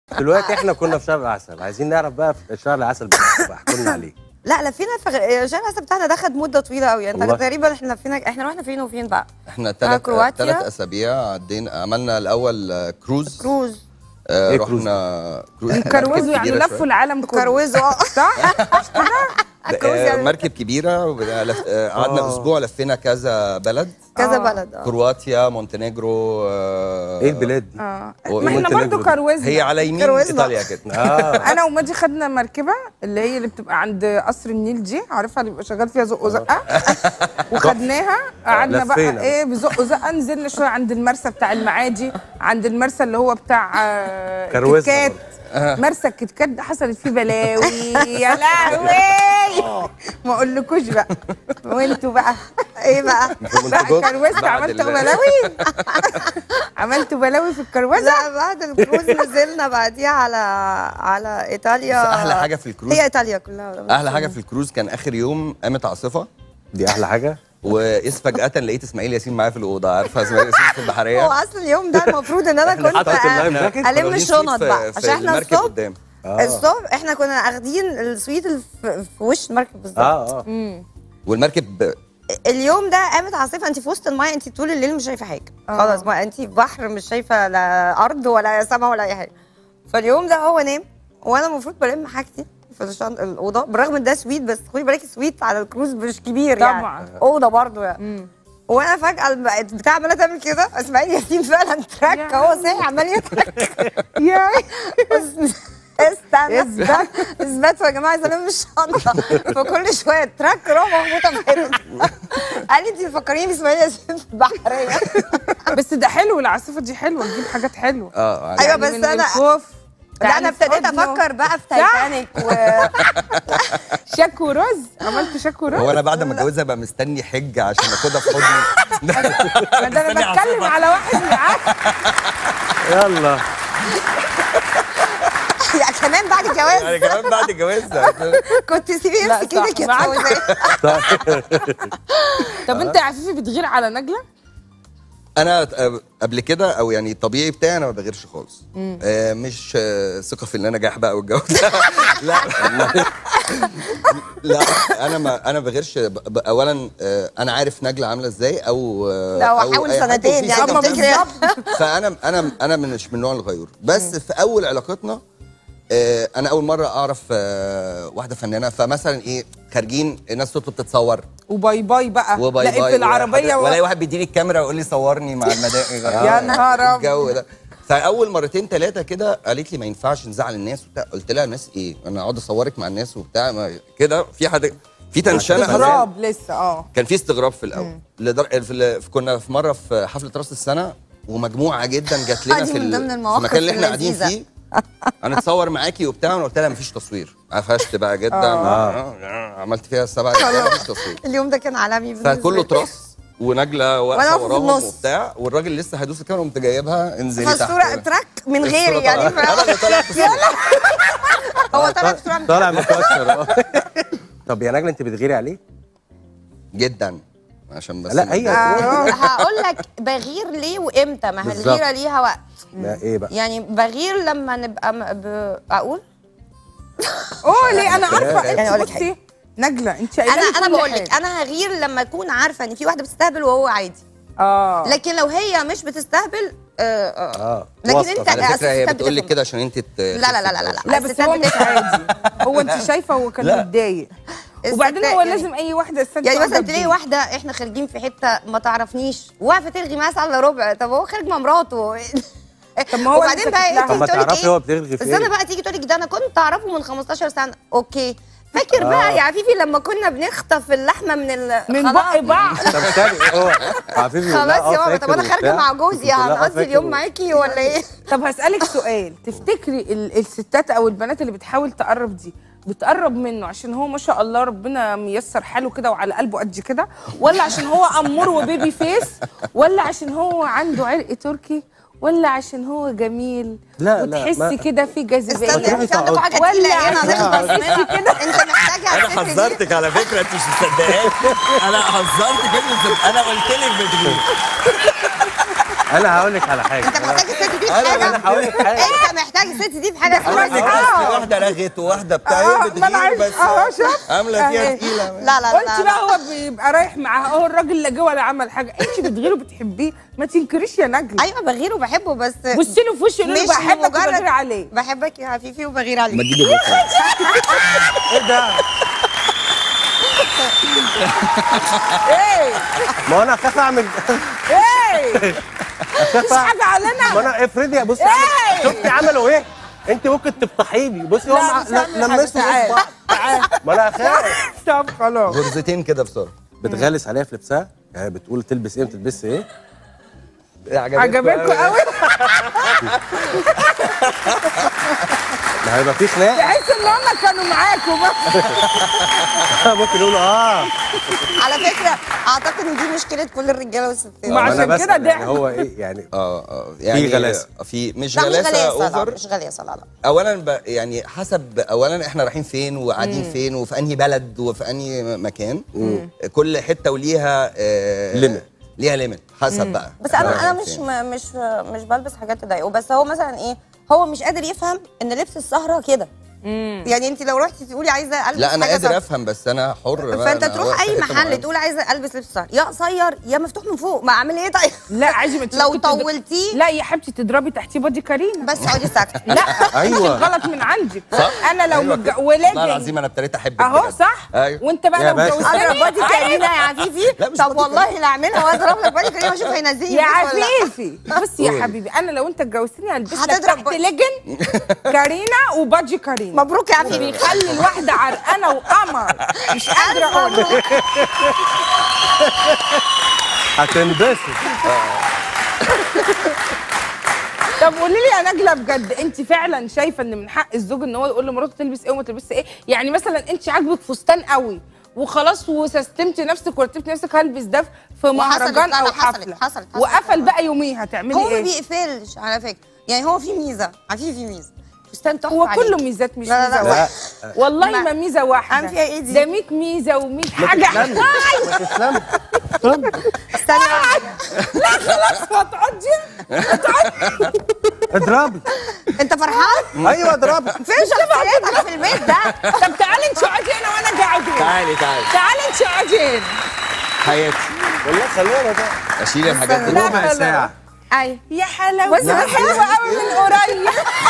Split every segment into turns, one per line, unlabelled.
دلوقتي احنا كنا في شهر العسل عايزين نعرف بقى في شهر العسل بقى احكوا لنا عليه
لا لفينا في غ- شهر العسل بتاعنا ده خد مده طويله قوي يعني
والله.
تقريبا احنا لفينا احنا رحنا فين وفين بقى
احنا
آه،
ثلاث
كرواتيا.
ثلاث اسابيع عدينا عملنا الاول آه، كروز
كروز
آه،
إيه كروز؟
رحنا كروز
كروزوا
مركب
يعني
كبيرة
لفوا
شوية.
العالم كله
كروزوا اه
صح؟
كروز
آه،
يعني
مركب كبيره وبدأ لف- آه، قعدنا
آه.
اسبوع لفينا كذا بلد
كذا
آه.
بلد اه
كرواتيا مونتينيجرو آه،
ايه البلاد دي؟
اه
هو
ما احنا
مونتينيجرو
برضو
دي.
كروزنا
هي على يمين
كروزنا.
ايطاليا كده
اه
انا وماجي خدنا مركبه اللي هي اللي بتبقى عند قصر النيل دي عارفها اللي بيبقى شغال فيها زق وزقه وخدناها قعدنا بقى
لفينا.
ايه بزق وزقه نزلنا شويه عند المرسى بتاع المعادي عند المرسى اللي هو بتاع آه،
كروزنا
كيت كات مرسى الكيت كات ده حصلت فيه بلاوي يا لهوي ما اقولكوش بقى وانتوا بقى
ايه بقى
بقى
منتجات
كروزت
بعد
عملتوا
ال-
بلاوي عملتوا بلاوي في الكروزه
لا بعد الكروز نزلنا بعديها على على ايطاليا
بس احلى حاجه في الكروز
هي ايطاليا كلها
احلى حاجه في الكروز كان اخر يوم قامت عاصفه
دي احلى حاجه
واذ فجاه لقيت اسماعيل ياسين معايا في الاوضه عارفه اسماعيل ياسين في
هو
البحريه
اصلا اليوم ده المفروض ان انا كنت
حاطط اللايف
أ-
جاكيت؟
كنا
الم
واخدين
الشنط
سويت في-
بقى
في
عشان احنا
المركب
الصبح
قدام
آه.
الصبح احنا كنا اخدين السويت اللي في في وش المركب بالظبط
اه اه
والمركب
اليوم ده قامت عاصفه انت في وسط المايه انت طول الليل مش شايفه حاجه خلاص ما انت في بحر مش شايفه لا ارض ولا سماء ولا اي حاجه فاليوم ده هو نام وانا المفروض بلم حاجتي في الشن- الاوضه بالرغم ان ده سويت بس خدي بالك سويت على الكروز مش كبير يعني
طبعاً.
اوضه برضه يعني وانا فجاه الب- البتاع عماله تعمل كده اسماعيل ياسين فعلا تراك
يا
هو صاحي عمال يضحك
يا
استنى
اثبت.
اثبتوا يا جماعه زمان مش الشنطه فكل شويه تراك روح مخبوطه في حته قال لي انت بتفكريني باسماعيل ياسين في البحريه
بس ده حلو العاصفه دي حلوه تجيب حاجات حلوه
اه
أيوة،
يعني
بس
من
أنا-
الخوف
لا
يعني
انا
في
ابتديت
حضنه.
افكر بقى في
صح.
تايتانيك و...
شك ورز عملت شك ورز
هو انا بعد ما اتجوزها بقى مستني حجه عشان اخدها في حضني
ما ده انا بتكلم على واحد معاك
يلا
يعني كمان بعد الجواز
يعني كمان بعد جوازها
كنت سيبيه
لا،
يمسك
صح،
ايدك يا
معاك.
فوزان
طب انت يا عفيفي بتغير على نجله
انا آه، قبل كده او يعني الطبيعي بتاعي انا ما بغيرش خالص آه مش آه ثقه في ان انا نجاح بقى والجو ده لا لا انا ما انا بغيرش ب- ب- اولا آه انا عارف نجله عامله ازاي او آه،
لا، هو
أو
حاول
أي حد
سنتين
وفي
يعني
ثقة في
تفتكري-
نفسي. فانا انا انا مش من النوع الغيور بس في اول علاقتنا آه، انا اول مره اعرف آه، واحده فنانه فمثلا ايه خارجين الناس تطلب تتصور
وباي باي بقى
وباي
لاقي
باي
في العربيه و...
ولاقي واحد بيديني الكاميرا ويقول لي صورني مع المدائن
يا نهار أبيض.
الجو ده فاول مرتين ثلاثه كده قالت لي ما ينفعش نزعل الناس وبتاع قلت لها الناس ايه انا اقعد اصورك مع الناس وبتاع ما- كده في حد في تنشنه
استغراب لسه اه
كان في استغراب في الاول لدر... في ال- في- كنا في مره في حفله راس السنه ومجموعه جدا جات لنا
دي
في,
من
ال...
ضمن
في
المواقف
المكان اللي احنا قاعدين
اللذيذة.
فيه هنتصور معاكي وبتاع وانا قلت لها مفيش تصوير قفشت بقى جدا آه. عملت فيها السبع دقايق مفيش تصوير
اليوم ده كان عالمي بالنسبة
فكله
لي.
تراس ونجله
وأنا
واقفه
واقفة في
وراهم
النص.
وبتاع والراجل لسه هيدوس الكاميرا قمت جايبها انزلي تحت
فالصورة تراك من غيري
الصورة
يعني
طالعة. انا اللي طالع في الصورة.
هو طلع بصورة من
طالع مكسر اه طب يا نجله انت بتغيري عليه؟
جدا عشان بس
لا هي
هقول لك بغير ليه وامتى ما هي
بالظبط.
الغيره ليها وقت
لا ايه بقى؟
يعني بغير لما نبقى م... ب... اقول
اوه ليه انا عارفه
يعني أقول
انت
لك
بصي نجله انت قايله
انا
لي
انا
كل
بقول لك
حاجة.
انا هغير لما اكون عارفه ان في واحده بتستهبل وهو عادي
اه
لكن لو هي مش بتستهبل آه آه.
اه
لكن
واثقة
انت
في
على فكره هي
الستات
بتقول لك
بتفهم.
كده عشان انت ت-
لا لا لا لا لا
لا بس هو مش عادي هو انت شايفه هو كان
لا.
متضايق وبعدين هو
يعني-
لازم اي واحده ست
يعني مثلا
تعجب
تلاقي
بيه.
واحده احنا خارجين في حته ما تعرفنيش واقفه ترغي مثلا الا ربع طب هو خارج مع مراته
طب ما هو
وبعدين
اللي
بقى
ساكت
انت
طب ما
تقولي
تعرفي
ايه
هو بترغي في
بس انا
ايه؟
بقى تيجي تقولي ده انا كنت اعرفه من 15 سنه اوكي فاكر بقى يا عفيفي لما كنا بنخطف اللحمه من ال
من
خلاص.
بق بعض
طب ثاني هو عفيفي يقول لها
خلاص يا
اه
ماما طب انا
فاكر
خارجه
وبتاع.
مع جوزي
تقول لها اه
هنقضي
فاكر
اليوم
و-
معاكي ولا ايه؟
طب هسألك سؤال تفتكري ال- الستات او البنات اللي بتحاول تقرب دي بتقرب منه عشان هو ما شاء الله ربنا ميسر حاله كده وعلى قلبه قد كده ولا عشان هو امور وبيبي فيس ولا عشان هو عنده عرق تركي ولا عشان هو جميل
لا، لا،
وتحسي
ما-
كده في جاذبيه
استنى
تروحي
انت عندك حاجه
ولا
تقيله هنا
عشان
نخلص
تحسي
منها
كده
انت محتاجه
انا
الست دي.
حذرتك على فكره انت مش مصدقاني انا حذرتك انت مش مصدقاني. انا قلت لك بتغير
انا هقول لك على حاجه
انت محتاج الست دي في
أنا-
حاجه
انا هقول لك حاجه
انت محتاج الست دي في حاجه
قال لك
اسمها
بس واحده رغت وواحده
آه،
بتاع
ما أنا
بتغير
عايز-
بس
آه، شوف.
عامله فيها
أهي.
تقيله
لا لا
وانت
لا,
بقى
لا.
هو بيبقى رايح معاها هو الراجل اللي جه ولا عمل حاجه انت بتغيره بتحبيه ما تنكريش يا نجله
ايوه بغير وبحبه بس
بصي له في وشه قولي له
مش
بحبك
مجرد-
وبغير عليه
بحبك يا عفيفي وبغير
ما
عليك
تجيبي بكره
ايه ده
ايه
ما انا اخاف اعمل
ايه
اخاف
مش
أعمل-
حاجه علينا
ما انا افرضي يا بصي
إيه؟
عمل- شفتي عملوا ايه انت ممكن تفضحيه لي بصي هم
لا مش هعمل حاجة.
لمسوا
تعال.
في بعض ما انا اخاف
طب خلاص
غرزتين كده بسرعه
بتغلس عليها في لبسها يعني بتقول تلبس ايه وتلبس ايه
عجبتكم قوي
ما هيبقى في خناق
تحس ان هم كانوا معاكم
ممكن يقولوا اه
على فكره اعتقد ان دي مشكله كل الرجاله والستات
ما
ما أنا
عشان
بسأل
كده
يعني
ضحك.
هو ايه يعني
اه اه يعني
غلاسة.
في مش
لا مش
غلاسه
غلاسه لا
اوفر
مش غلاسه لا لا
اولا ب... يعني حسب اولا احنا رايحين فين وقاعدين فين وفي انهي بلد وفي انهي مكان كل حته وليها آه
Limit.
ليها ليميت حسب بقى
بس انا
رايحين
انا مش
فين.
م- مش مش بلبس حاجات تضايقه بس هو مثلا ايه هو مش قادر يفهم ان لبس السهره كده يعني انت لو رحتي تقولي عايزه البس
لا انا
حاجة
قادر
سهرة.
افهم بس انا حر بقى،
فانت
أنا
تروح
واقف في
اي
حتة
محل
معينة.
تقول عايزه البس لبس سهر يا قصير يا مفتوح من فوق ما اعمل ايه طيب
لا عادي ما انت
لو
ممكن تض-
طولتيه
لا يا حبيبتي تضربي تحتيه بادي كارينا
بس اقعدي ساكته
لا
أيوة.
انت الغلط من عندك
صح؟
انا لو
أيوة
متج...
كده. والله
ولادي
العظيم انا ابتديت احبك
اهو
بجد.
صح
ايوه
وانت بقى
يا
لو
باشا.
جوزتني
اضرب بادي كارينا يا
لا،
عفيفي
مش
طب
بادي
والله لا اعملها واضرب لك بادي كارينا واشوف هينزلني
يا
البيت ولا لا.
عفيفي بصي يا
قولي.
حبيبي انا لو انت اتجوزتني هلبس لك
هتضرب
تحت
بادي.
ليجن كارينا وبادجي كارينا
مبروك يا عفيفي
بيخلي الواحده عرقانه وقمر مش قادره اقول لك.
هتنبسط
طب قولي لي يا نجله بجد انت فعلا شايفه ان من حق الزوج ان هو يقول لمراته تلبس ايه وما تلبسش ايه يعني مثلا انت عاجبك فستان قوي وخلاص وسستمتي نفسك ورتبتي نفسك هلبس ده في
وحصلت،
مهرجان
لا،
او
لا، حصلت،
حفله
حصلت، حصلت.
وقفل بقى يوميها تعملي
هو ما
ايه
بيقفلش على فكره يعني هو في ميزه عفيفي في ميزه فستان تحفه
هو
عليك.
كله ميزات مش
لا، لا،
ميزه
لا.
واحده والله
ما-
ما ميزه واحده
أعمل فيها إيه دي؟
ده 100 ميزه و100
ما
حاجه
تسلمي ما تسلمي
استنى
لا خلاص هتقعدي هتقعدي
اضربي
انت فرحان
ايوه اضربي
فين شخصيتك في البيت ده
طب تعالي انت اقعدي هنا وانا قاعده
تعالي تعالي
تعالي انت اقعدي هنا
حياتي
والله خلينا ده
اشيل الحاجات دي
لا،
ربع
خلاص.
ساعه
ايوه
يا حلاوه بس حلوه قوي من قريب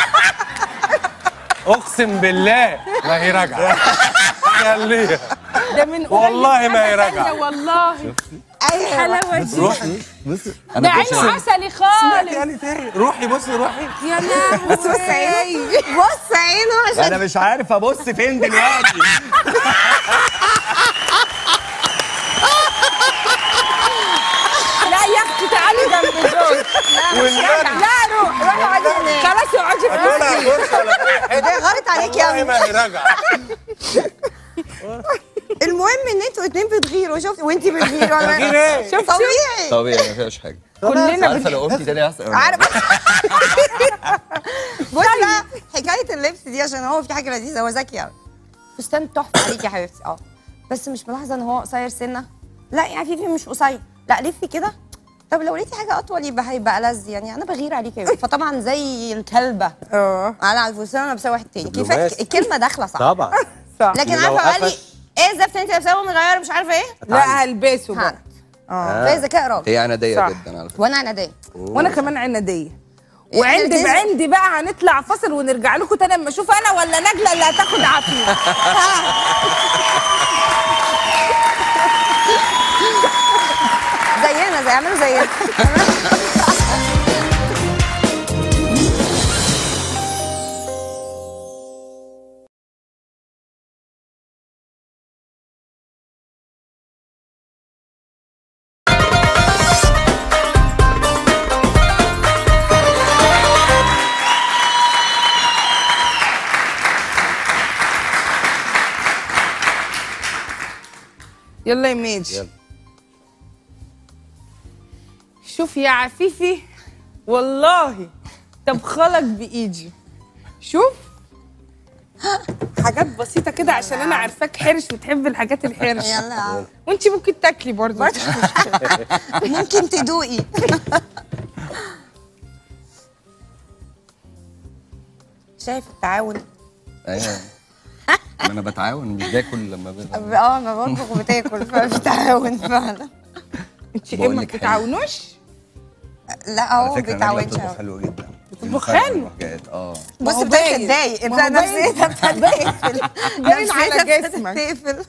اقسم بالله ما هي راجعه خليها
ده من قريب
والله ما هي
حاجة
راجعة.
تانية والله
ايوه
حلاوه دي
روحي بصي
ده عينه عسلي خالص
يعني تاني روحي بصي روحي
يا لهوي
بص عينه بص عينه عشان
انا مش عارف ابص فين دلوقتي
لا يا اختي تعالي جنب الزوج
والنبي
لا روح روح اقعدي هناك خلاص اقعدي في
هتقولها
وسطي.
فرصه ولا ايه
ده غلط عليك يا
والله
ابني
ما هي راجعه
المهم ان انتوا اتنين بتغيروا شفت وانتي بتغيري ولا
بتغير ايه؟
شوف طبيعي
طبيعي ما فيهاش حاجه
كلنا
عارفه
بن-
لو قمتي تاني هحصل
عارف بص بقى حكايه اللبس دي عشان هو في حاجه لذيذه هو ذكي قوي فستان تحفه عليك يا حبيبتي اه بس مش ملاحظه ان هو قصير سنه لا يا عفيفي مش قصير لا لفي كده طب لو لقيتي حاجه اطول يبقى هيبقى ألذ يعني انا بغير عليك يا بنتي. فطبعا زي الكلبه
اه
انا على الفستان انا لابسه واحد تاني كيف
دبلوماسي.
الكلمه داخله صح
طبعا
صح
لكن
لو
عارفه قال لي
قفش.
ايه الزفت اللي انت لابساه مغيره مش عارفه ايه
لا هلبسه بقى
هانت زي ذكاء راجل
هي عناديه
صح.
جدا على فكره
وانا عناديه
وانا كمان عناديه
إحنا
وعند
الاتنين-
بعند بقى هنطلع فاصل ونرجع لكم تاني اما اشوف انا ولا نجله اللي هتاخد عافيه
زينا زي اعملوا زينا
يلا يا ميج
يلا.
شوف يا عفيفي والله طبخلك بايدي شوف حاجات بسيطة كده عشان أنا عارفاك حرش وتحب الحاجات الحرش
يلا
وأنت ممكن تاكلي برضه
ممكن تدوقي شايف التعاون
ايوه ما انا بتعاون مش باكل لما ب...
اه ما بطبخ وبتاكل ففي تعاون فعلا
انت ايه
بقول
ما
لك حلو.
بتتعاونوش
لا
على
هو
فكره نجلة
بيتعاونش
بتطبخ
أوي.
حلو جدا
بتطبخ
يعني
حلو؟
بتروح جاية. اه
بص
هو
ابتدت
باين.
تضايق
ما
انت
هو باين.
نفسيتها ابتدت تقفل
باين على
نفسيتها ابتدت
جسمك.
تقفل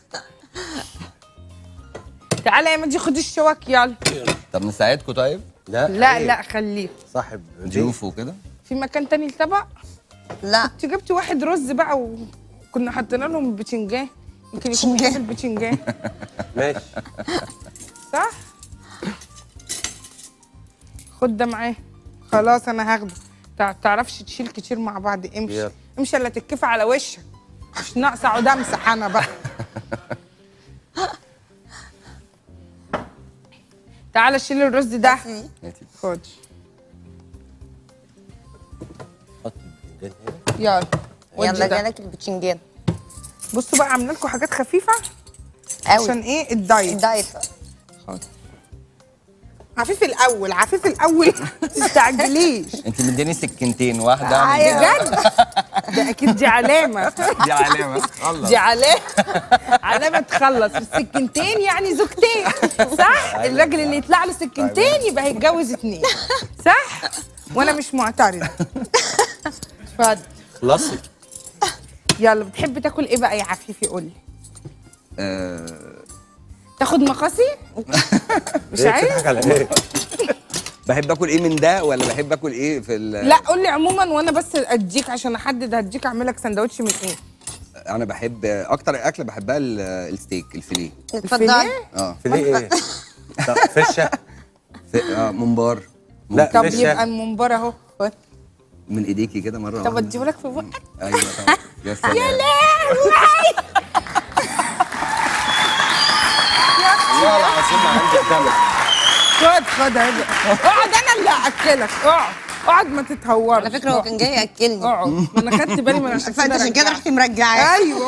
تعالى يا مجدي خد الشوك يلا
طب نساعدكم طيب
لا
لا
عيب.
لا خليه
صاحب
ضيوف وكده
في مكان تاني الطبق
لا
انت جبت واحد رز بقى وكنا حاطين لهم بتنجان يمكن يكون
بتنجان.
بيحب البتنجان
ماشي
صح خد ده معاه خلاص انا هاخده تع- تعرفش تشيل كتير مع بعض امشي
يلا.
امشي الا تتكفى على وشك مش ناقصه اقعد امسح انا بقى تعالى شيل الرز ده
هاتي.
خد
حط البتنجان هنا
يلا ودي
يلا
ده.
جالك البتنجان
بصوا بقى عامله لكم حاجات خفيفه
قوي
عشان ايه الدايت
الدايت
عفيف الاول عفيف الاول ما تستعجليش
انت مديني سكينتين واحده من
أيوة.
كده.
بجد ده اكيد دي علامه
دي علامه الله
دي علامه علامه تخلص السكينتين يعني زوجتين صح الراجل اللي يطلع له سكينتين يبقى هيتجوز اتنين صح وانا مش معترض اتفضل
خلصي
يلا بتحب تاكل ايه بقى يا عفيفي قول لي
آه،
تاخد مقاسي مش
إيه
عايز
بتضحك على ايه؟
بحب اكل ايه من ده ولا بحب اكل ايه في ال
لا قول لي عموما وانا بس اديك عشان احدد هديك اعمل لك سندوتش من ايه
انا بحب اكتر اكله بحبها ال- الستيك الفيليه
اتفضل
اه
في ليه ايه؟ طب فشه
في- اه ممبار
لا
طب
فشه
يبقى الممبار اهو خد.
من ايديكي كده مره
طب
واحدة.
اديهولك في بقك
ايوه طبعا يا سلام
يا لهوي
والله العظيم ما عندي الدم
خد خد اهي. اقعد انا اللي هاكلك اقعد اقعد ما تتهورش
على فكره هو كان جاي ياكلني
اقعد ما انا خدت بالي من عشان
فانت عشان كده
رجعت.
رحتي مرجعاه
ايوه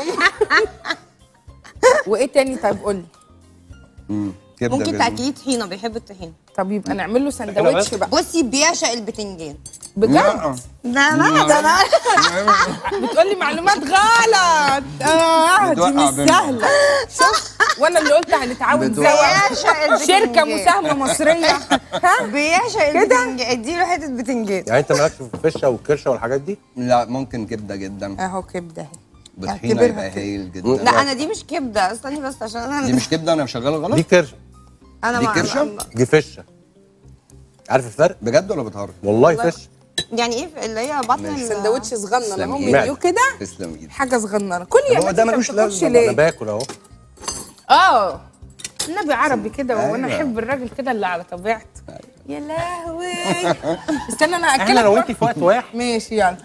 وايه تاني طيب قول لي
مم. كبدة
ممكن
بال-
تاكليه طحينه بيحب الطحينه
طب يبقى نعمل له سندوتش
بس.
بقى
بصي بيعشق البتنجان
بجد
لا.
لا لا ده انا
بتقول لي معلومات غلط اه دي
بتوقع
مش
بينا.
سهله شوف وانا اللي قلت هنتعاون
بتوقع.
سوا
بيعشق البتنجان
شركه مساهمه مصريه ها
بيعشق
كده؟
البتنجان اديله حته بتنجان
يعني انت مالكش في الفشه والكرشه والحاجات دي؟
لا ممكن كبده جدا
اهو كبده اهي
بطحينه
اعتبرها
يبقى
كده.
هايل جدا
لا انا دي مش كبده استني بس عشان انا
دي مش كبده انا شغاله غلط
دي كرشه
انا
دي
ما-
كرشة؟
ما-
دي فشه عارف الفرق؟
بجد ولا بتهرج
والله فشه
يعني ايه اللي هي بطن
ماشي.
ال-
سندوتش صغنن
تسلم
اهو
إيدك.
منيو كده
تسلم ايدك
حاجه صغننه كل يا
هو
بنتي
ده
انت
ملوش
ما بتاكلش
لازمة.
انا
ليه
باكل اهو
اه النبي عربي كده وانا
أيوة.
احب الراجل كده اللي على طبيعته يا لهوي استنى انا
احنا لو
اكلك
انت في وقت واحد
ماشي يلا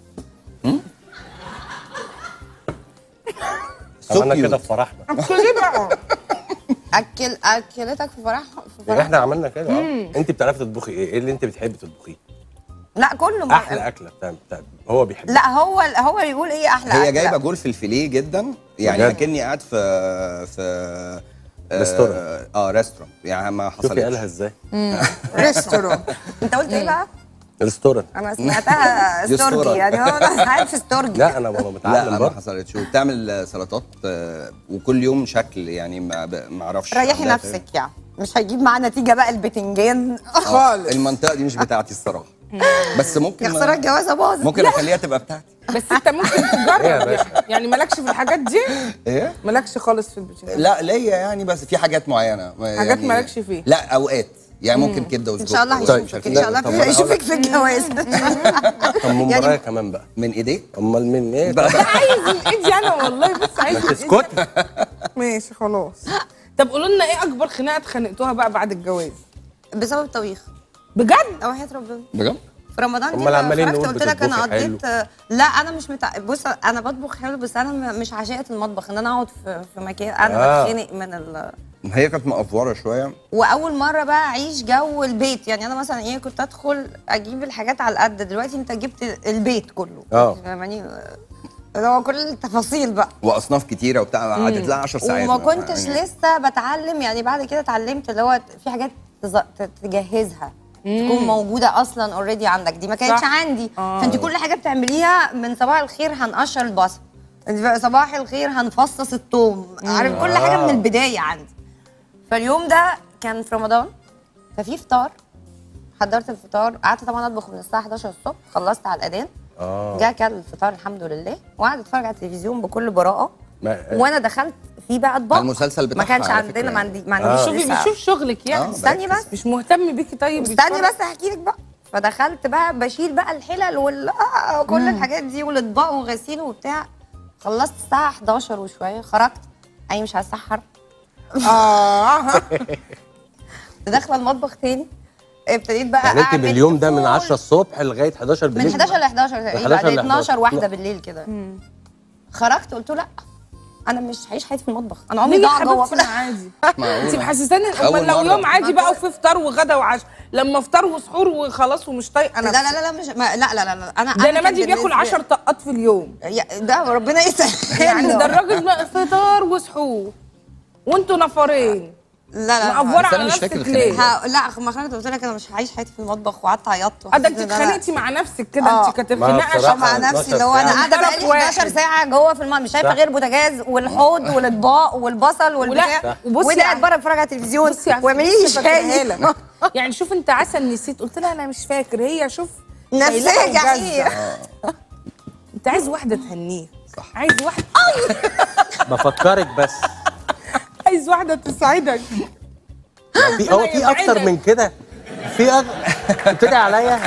عملنا
cute.
كده في فرحنا
كلي بقى
اكل اكلتك في فرح في
يعني
فرح
احنا عملنا كده اه انت بتعرفي تطبخي ايه؟ ايه اللي انت بتحبي تطبخيه؟
لا كله ما-
احلى اكله بتاع بتاع هو بيحبها
لا هو هو اللي يقول ايه احلى
هي
أكلة.
جايبه جول في الفيليه جدا يعني
بجد؟
اكني قاعد في في آه،
ريستوران.
اه ريستوران يعني ما
شوفي قالها
حصلتش
ازاي؟
ريستورون
انت قلت ايه بقى؟
ريستوران
انا سمعتها
دي
استورجي
استورة.
يعني هو انا قاعد في استورجي
لا انا وانا
لا
متعلم
ما
برضه
حصلتش وبتعمل سلطات آه، وكل يوم شكل يعني ما ب- ما اعرفش
ريحي
عندها
نفسك يعني مش هيجيب معاه نتيجه بقى البتنجان
آه،
خالص
المنطقه دي مش بتاعتي الصراحه بس ممكن
يا خساره الجوازه باظت
ممكن اخليها تبقى بتاعتي
بس انت ممكن
إيه يا
تجرب
باشا؟
يعني يعني مالكش في الحاجات دي
ايه
مالكش خالص في البتنجان
لا ليا يعني بس في حاجات معينه
حاجات مالكش فيه.
لا اوقات يعني ممكن كبده وسجق
ان شاء الله
طيب،
هيشوفك
طيب،
ان شاء الله
طب أنا
هيشوفك في الجواز
طب من
يعني-
ورايا كمان بقى
من ايديك
امال من ايه؟
بقى.
عايز من ايدي انا والله بس عايز
ما
من إيدي.
تسكت
ماشي خلاص طب قولوا لنا ايه اكبر خناقه اتخانقتوها بقى بعد الجواز
بسبب الطبيخ
بجد
او حياه ربنا
بجد
في رمضان دي
أمال
لما
عمالين
خرجت
نقول
قلت لك انا
بتطبخي
قضيت لا انا مش متع... بص انا بطبخ حلو بس انا م- مش عشقه المطبخ ان انا اقعد في, في مكان انا
آه.
بتخنق من ال...
هي كانت مقفوره شويه
واول مره بقى اعيش جو البيت يعني انا مثلا ايه كنت ادخل اجيب الحاجات على القد دلوقتي انت جبت البيت كله
آه.
فاهماني اللي هو كل التفاصيل بقى
واصناف كتيره وبتاع قعدت لها 10 ساعات
وما كنتش
يعني
لسه بتعلم يعني بعد كده اتعلمت اللي هو في حاجات تز- ت- تجهزها تكون موجوده اصلا اوريدي عندك دي ما كانتش
صح.
عندي
آه.
فانت كل حاجه بتعمليها من صباح الخير هنقشر البصل صباح الخير هنفصص الثوم عارف كل حاجه من البدايه عندي فاليوم ده كان في رمضان ففي فطار حضرت الفطار قعدت طبعا اطبخ من الساعه 11 الصبح خلصت على الاذان
اه
جه كل الفطار الحمد لله وقعد اتفرج على التلفزيون بكل براءه
ما-
وانا دخلت في بقى اطباق
على المسلسل
ما
بتاعها
كانش
على
عندنا
فكرة
ما عندي ما عنديش
آه.
شوفي
لسه.
بيشوف شغلك يعني
آه.
استني بس
مش مهتم بيكي طيب
استني
بيتفرج.
بس احكي لك بقى فدخلت بقى بشيل بقى الحلل وال آه، كل الحاجات دي والاطباق وغسيل وبتاع خلصت الساعه 11 وشويه خرجت اي مش هسحر
اه
داخله المطبخ تاني ابتديت بقى
يعني انت من
أعمل
اليوم ده من
فول.
10 الصبح لغايه 11
من
بالليل
11 ل 11 تقريبا
11
بعد
ل
12
11.
واحده
لا.
بالليل كده خرجت قلت له لا انا مش هعيش حياتي في المطبخ انا عمري
ليه يا
ضاع جوه
حبيبتي ما عادي
معقولة.
انت محسساني
أول
امال لو
مرة.
يوم عادي بقى وفي فطار وغدا وعشاء لما فطار وسحور وخلاص ومش طايقه
لا
نفسي
لا لا لا مش ما لا لا لا, لا. انا
ده انا
كان
مادي بياكل
بالنسبة-
10 طقات في اليوم
يا- ده ربنا يسهل
يعني ده الراجل بقى فطار وسحور وانتوا نفرين
لا لا
معفوره
بس أنا
على
مش
نفسك
فاكر
ليه؟
الخناقة.
ها لا ما خليت قلت لك انا مش هعيش حياتي في المطبخ وقعدت عيطت
اه ده
وحسيت
انت
إن أنا-
اتخانقتي مع نفسك كده
آه.
انت كانت
ما
الخناقه
بصراحة
مع
شبه
نفسي
12
اللي هو انا
ساعة.
قاعده
طرف
بقالي
واحد.
11 ساعه جوه في المطبخ مش شايفه
صح.
غير بوتاجاز والحوض والاطباق والبصل والبتاع
صح. وبصي
وده
على-
قاعد بره اتفرج على التلفزيون
بصي على
واعملي لي
الفلوس فاكرها
شاي
لك. يعني شوف انت عسل نسيت قلت لها انا مش فاكر هي شوف
نفسيه
شايلاها وجازة.
جحيم
انت عايز واحده تهنيك
صح.
عايز واحده
بفكرك بس
عايز واحده تسعدك
في هو في اكتر من كده في أك... بتدعي عليا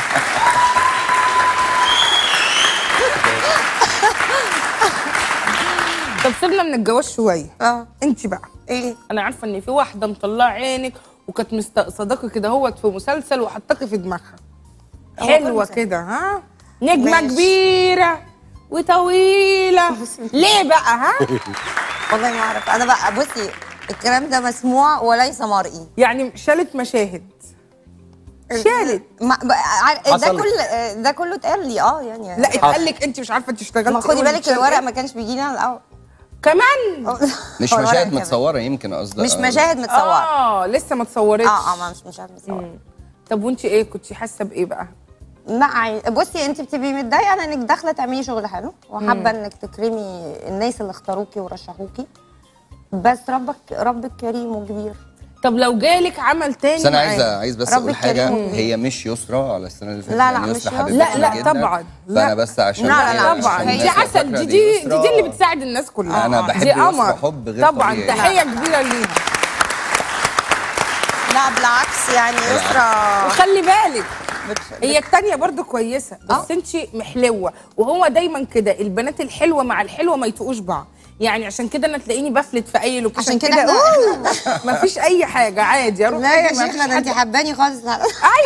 طب سيبنا من الجواز شويه
اه
انت بقى
ايه
انا عارفه ان في واحده مطلعه عينك وكانت مستقصداكي كده هوت في مسلسل وحطاكي في دماغها
هو
حلوه
كل
كده ها نجمه
ماشي.
كبيره وطويله ليه بقى ها
والله ما اعرف انا بقى بصي الكلام ده مسموع وليس مرئي
يعني شالت مشاهد شالت
ما بقى عار- ده
حصل.
كل ده كله اتقال لي اه يعني
لا اتقال لك انت مش عارفه تشتغلي
ما خدي بالك الورق ما كانش بيجي لي انا الاول
كمان
مش
هو الورق
مشاهد
كمان.
متصوره يمكن قصدك
مش مشاهد متصوره
اه لسه ما اتصورتش
اه اه ما مش مشاهد متصوره
طب وانت ايه كنت حاسه بايه بقى
مع بصي انت بتبقي متضايقه لانك داخله تعملي شغل حلو وحابه انك تكرمي الناس اللي اختاروكي ورشحوكي بس ربك ربك كريم وكبير
طب لو جالك عمل تاني
بس انا
معاه؟
عايز عايز بس
رب
اقول حاجه
الكريم.
هي مش يسرى على السنه اللي فاتت
لا، لا،
يعني
مش
يسرى
يسرى.
حبيبتنا
لا، لا،
جدا.
طبعاً.
فانا
لا.
بس عشان
لا، لا، لا،
عشان
طبعا
الناس
دي
تبقى
عسل
فاكرة
دي دي, دي,
يسرى.
دي اللي بتساعد الناس كلها
أنا بحب
دي
يسرى
قمر
حب غير
طبعا
طبيعي.
تحيه كبيره ليها
لا بالعكس يعني يسرا
وخلي بالك هي التانية برضو كويسة بس
آه.
انت محلوة وهو دايما كده البنات الحلوة مع الحلوة ما يتقوش بعض يعني عشان كده انا تلاقيني بفلت في اي لوكيشن
عشان كده
كده
احنا-
ما فيش اي حاجة عادي اروح
لا يا
أجي، ما
شيخنا
فيش
ده انت
حاجة.
حباني خالص لا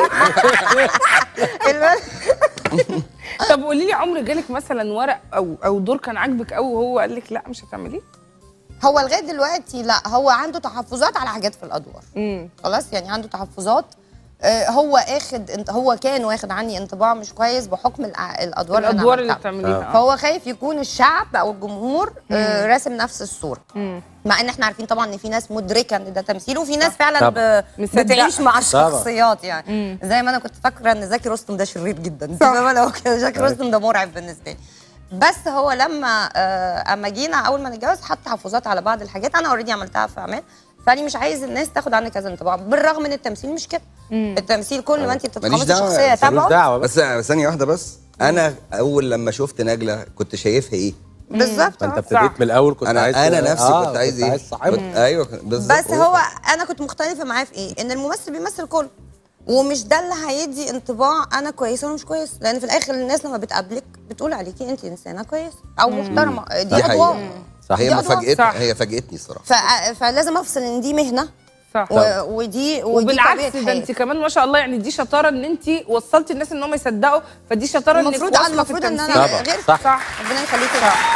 ايوه طب قولي لي عمر جالك مثلا ورق او او دور كان عاجبك قوي وهو قال لك لا مش هتعمليه
هو لغايه دلوقتي لا هو عنده تحفظات على حاجات في الادوار
امم
خلاص يعني عنده تحفظات آه، هو اخد انت هو كان واخد عني انطباع مش كويس بحكم الأ- الادوار اللي
الادوار
أنا
اللي
عملتها.
بتعمليها آه.
فهو خايف يكون الشعب او الجمهور آه، راسم نفس الصوره
مم.
مع ان احنا عارفين طبعا ان في ناس مدركه ان ده تمثيل وفي ناس فعلا
طبعاً.
ب...
مصدقة.
بتعيش مع
طبعاً.
الشخصيات يعني زي ما انا كنت فاكره ان زكي رستم ده شرير جدا انت فاهمه لو كده زكي رستم ده مرعب بالنسبه لي بس هو لما آه، اما جينا اول ما نتجوز حط تحفظات على بعض الحاجات انا اوريدي عملتها في اعمال فاني مش عايز الناس تاخد عنك كذا انطباع بالرغم ان التمثيل مش كده التمثيل كل ما انت
ماليش
بتتقمصي
دعوة،
شخصيه
ملوش
ملوش
تبعه
دعوه بس
بس ثانيه واحده بس انا اول لما شفت نجله كنت شايفها ايه
بالظبط
ما انت
آه.
ابتديت من الاول كنت
انا
عايز
انا نفسي
آه،
كنت عايز ايه
عايز صاحبها
كنت- ايوه بالظبط
بس هو انا كنت مختلفه معاه في ايه ان الممثل بيمثل كله ومش ده اللي هيدي انطباع انا كويسه ولا مش كويس لان في الاخر الناس لما بتقابلك بتقول عليكي انت انسانه كويسه او محترمه دي
دي
ادوار
حقيقة.
صح.
هي
دي أدوار.
مفاجئتني
صح.
هي فاجئتني الصراحه
ف... فلازم افصل ان دي مهنه
صح
و... ودي ودي
وبالعكس
طبيعة
ده
حياة.
انت كمان ما شاء الله يعني دي شطاره ان انت وصلتي الناس ان هم يصدقوا فدي شطاره انك
المفروض
واصله في
المفروض ان
التمثيل
انا
طبعاً.
غير
صح.
صح
ربنا يخليكي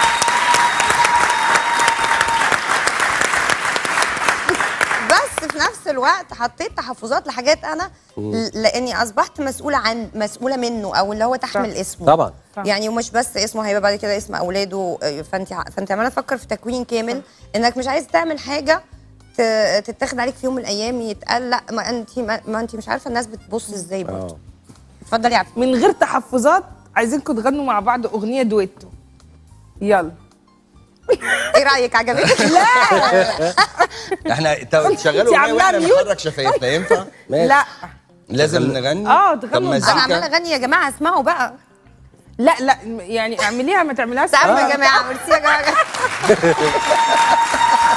بس في نفس الوقت حطيت تحفظات لحاجات انا ل- لاني اصبحت مسؤوله عن مسؤوله منه او اللي هو تحمل اسمه
طبعا
صح.
يعني ومش بس اسمه هيبقى بعد كده اسم اولاده آه، فانت ع- فانت عماله تفكر في تكوين كامل انك مش عايز تعمل حاجه ت- تتاخد عليك في يوم من الايام يتقال لا ما انت ما, ما انت مش عارفه الناس بتبص ازاي برضه
اه
اتفضلي يا عبد
من غير تحفظات عايزينكم تغنوا مع بعض اغنيه دويتو يلا
ايه رايك عجبتك
احنا ت- تشغلوا
انتي
اغنيه
عاملاها
واحنا
ميوت؟
نحرك شفايفنا ينفع؟
ماشي.
لا
لازم نغني
اه،
طب
تغنوا
مزيكا
انا عماله اغني يا جماعه اسمعوا بقى
لا لا يعني اعمليها ما تعمليهاش
سقف يا جماعه ميرسي يا جماعه